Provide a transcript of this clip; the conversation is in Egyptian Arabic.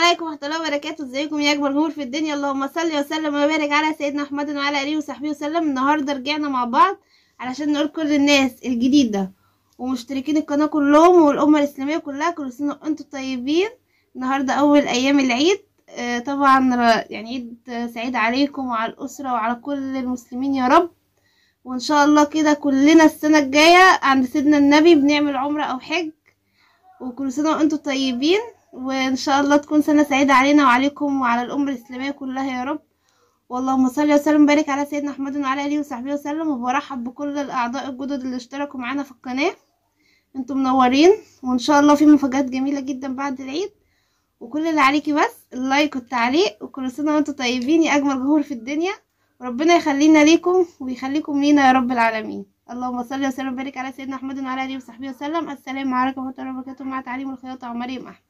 عليكم ورحمة الله وبركاته ازيكم يا أكبر جمهور في الدنيا اللهم صل وسلم وبارك على سيدنا محمد وعلى آله وصحبه وسلم النهاردة رجعنا مع بعض علشان نقول كل الناس الجديدة ومشتركين القناة كلهم والأمة الإسلامية كلها كل سنة وأنتم طيبين النهاردة أول أيام العيد آه، طبعا ر- يعني عيد سعيد عليكم وعلى الأسرة وعلى كل المسلمين يا رب وإن شاء الله كده كلنا السنة الجاية عند سيدنا النبي بنعمل عمرة أو حج وكل سنة وأنتم طيبين وإن شاء الله تكون سنة سعيدة علينا وعليكم وعلى الأمة الإسلامية كلها يا رب واللهم صل وسلم وبارك على سيدنا محمد وعلى آله وصحبه وسلم وبرحب بكل الأعضاء الجدد اللي اشتركوا معانا في القناة انتم منورين وإن شاء الله في مفاجآت جميلة جدا بعد العيد وكل اللي عليكي بس اللايك والتعليق وكل سنة وانتم طيبين يا أجمل جمهور في الدنيا وربنا يخلينا ليكم ويخليكم لينا يا رب العالمين اللهم صل وسلم وبارك على سيدنا محمد وعلى آله وصحبه وسلم السلام عليكم ورحمة الله وبركاته مع تعليم الخياطة ومريم أحمد